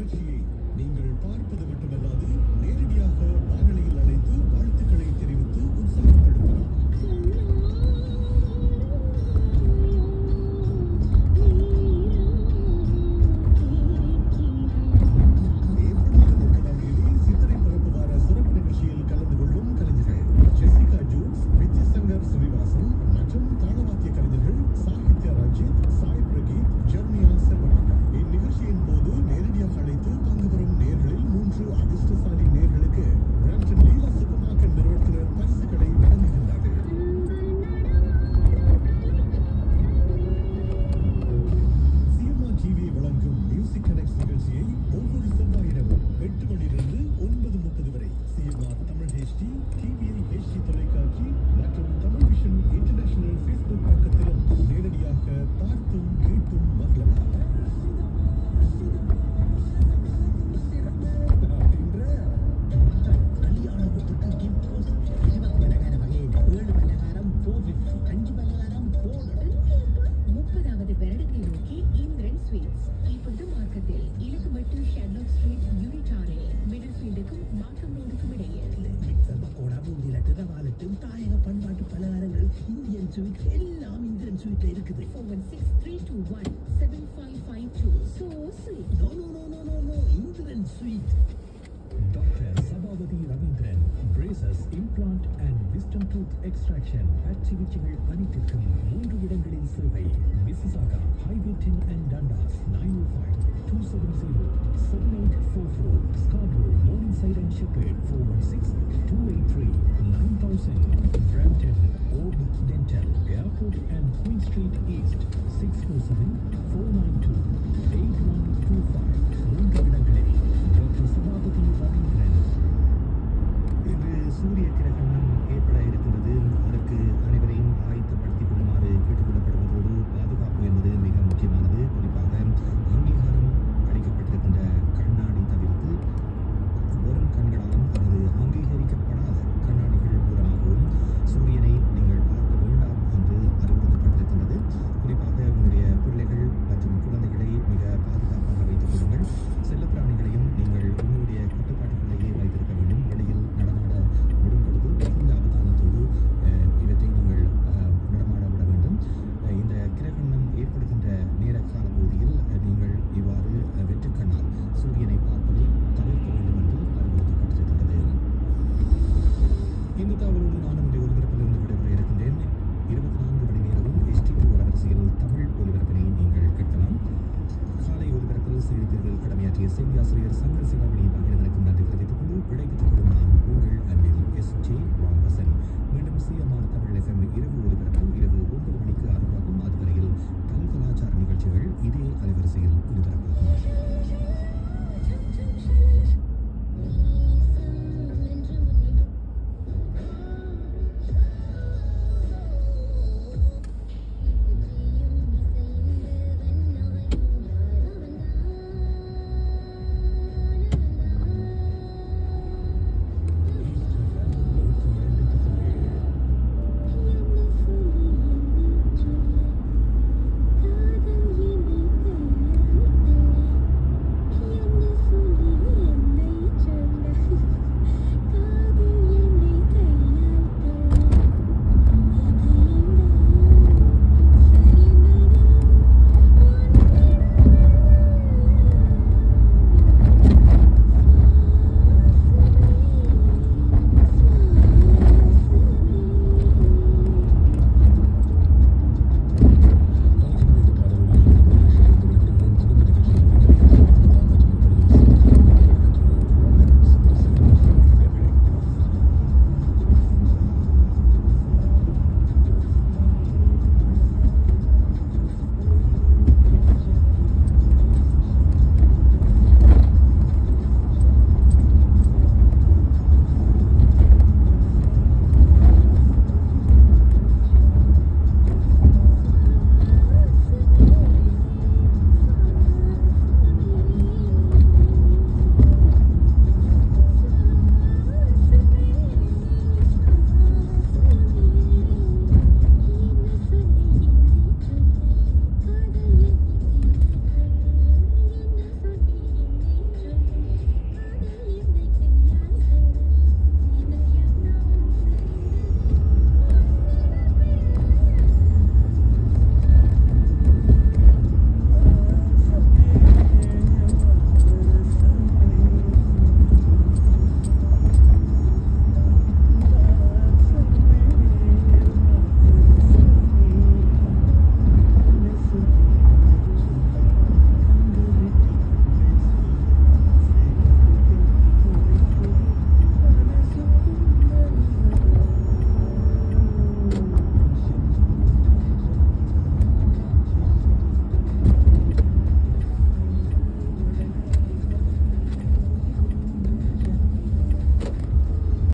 நிகழ்ச்சியை நீங்கள் பார்ப்பது மட்டுமல்லாது நேரடியாக வானொலியில் அழைத்து வாழ்த்துக்களை தெரிவித்து உற்சாகப்படுத்தலாம் ஏப்ரல் பதினெட்டாம் தேதி சித்திரை பரப்பு வார சிறப்பு நிகழ்ச்சியில் கலந்து கொள்ளும் கலைஞர்கள் ஜெசிகா ஜூன்ஸ் வித்யசங்கர் ஸ்ரீவாசன் மற்றும் தாளவாத்திய கலைஞர்கள் சாகித்யா ரஞ்சித் சாய் பிரகீத் ஜெர்மியா செல்வராஜ் இந்நிகழ்ச்சியின் போது நேரடியாக அழைத்து பங்கு பெறும் நேர்களில் மூன்று அதிர்ஷ்டசாலி நேர்களுக்கு பிராம்டன் லீலா சூப்பர் மார்க்கெட் நிறுவனத்தினர் பரிசுகளை வழங்குகின்றார்கள் சிஎம்ஆர் டிவி வழங்கும் மியூசிக் கனெக்ட் நிகழ்ச்சியை ஒவ்வொரு செவ்வாய் இரவும் எட்டு மணியிலிருந்து ஒன்பது முப்பது வரை CMR Tamil HD TVI HD தொலைக்காட்சி மற்றும் தமிழ் விஷன் இன்டர்நேஷனல் ஃபேஸ்புக் பக்கத்திலும் நேரடியாக பார்த்தும் கேட்டும் மகிழலாம் கல்யாண வீட்டுக்கு gift house. இருபது பலகார வகையில் ஏழு பலகாரம் four fifty. அஞ்சு பலகாரம் four முப்பதாவது வருடத்தை நோக்கி இந்திரன் ஸ்வீட்ஸ் இப்பொழுது மார்க்கத்தில் இலக்குமட்டு ஷெட்லாக் ஸ்ட்ரீட் யூனிட்டாரில் மிடில் ஃபீல்டுக்கும் மார்க்கம் ரோடுக்கும் இடையில் மிக்சர் பக்கோடா பூந்தி லட்டு ரவா லட்டு தாயக பண்பாட்டு பலகாரங்கள் இந்தியன் ஸ்வீட் எல்லாம் இந்தியன் ஸ்வீட்ல இருக்குது four one six three two one seven five five two so sweet no no no no no no Indian sweet doctor Sabapathi Ravindran braces implant and wisdom tooth extraction பட் சிகிச்சைகள் அனைத்திற்கும் மூன்று இடங்களில் சேவை Mississauga highway ten and Dundas nine O five two seven zero seven eight four four ஸ்கார்போ morning Morningside and Sheppard four one six two eight three nine thousand Brampton op dental airport and Queen street east six four seven four nine two eight one two five மூன்று இடங்களில் doctor Sabapathi Ravindran இன்று சூரிய கிரகணம் ஏற்பட இருக்கின்றது அதற்கு அனைவரையும் ஆயத்தப்படுத்திக் கொள்ளுமாறு கேட்டுக்கொள்ளப்படுவதோடு பாதுகாப்பு என்பது மிக முக்கியமானது குறிப்பாக அங்கீகாரம் அளிக்கப்பட்டிருக்கின்ற கண்ணாடி தவிர்த்து வெறும் கண்களாலும் அல்லது அங்கீகரிக்கப்படாத கண்ணாடிகள் மூலமாகவும் சூரியனை நீங்கள் பார்க்க வேண்டாம் என்று அறிவுறுத்தப்பட்டிருக்கின்றது குறிப்பாக உங்களுடைய பிள்ளைகள் மற்றும் குழந்தைகளை மிக பாதுகாப்பாக வைத்துக் கொள்ளுங்கள் செல்லப்பிராணிகளையும் நீங்கள் உங்களுடைய கட்டுப்பாட்டுக்குள்ளேயே வைத்திருக்க வேண்டும் வெளியில் நடமாட விடும் பொழுது மிகுந்த அவதானத்தோடு அஹ், இவற்றை நீங்கள் அஹ், நடமாட விட வேண்டும் அஹ், இந்த கிரகணம் ஏற்படுகின்ற நேர காலப்பகுதியில் அஹ், நீங்கள் இவ்வாறு அஹ், வெற்றுக்கண்ணால் சூரியனை பார்ப்பதை தவிர்க்க வேண்டும் என்று அறிவுறுத்தப்பட்டிருக்கின்றது இந்த தகவலோடு நான் நம்முடைய ஒலிபரப்பிலிருந்து விடைபெற இருக்கின்றேன் இருபத்தி நான்கு மணி நேரமும் எஸ்டி டூ அலைவரிசையில் தமிழ் ஒலிபரப்பினை நீங்கள் கேட்கலாம் காலை ஒலிபரப்பில் செய்திப்பிரிவில் கடமையாற்றிய செய்தி ஆசிரியர் சங்கர் சிவாமணி பகிர்ந்தனுக்கும் நன்றி தெரிவித்துக் கொண்டு விடைபெற்றுக் கொள்ளும் நான் உங்கள் அன்பில் எஸ் ஜே ராம்பசன் மீண்டும் சிஎம்ஆர் தமிழ் எஃப்எம் இரவு ஒலிபரப்பு இரவு ஒன்பது மணிக்கு ஆரம்பமாகும் அதுவரையில் பல் கலாச்சார நிகழ்ச்சிகள் இதே அலைவரிசையில் ஒலிபரப்பாகும்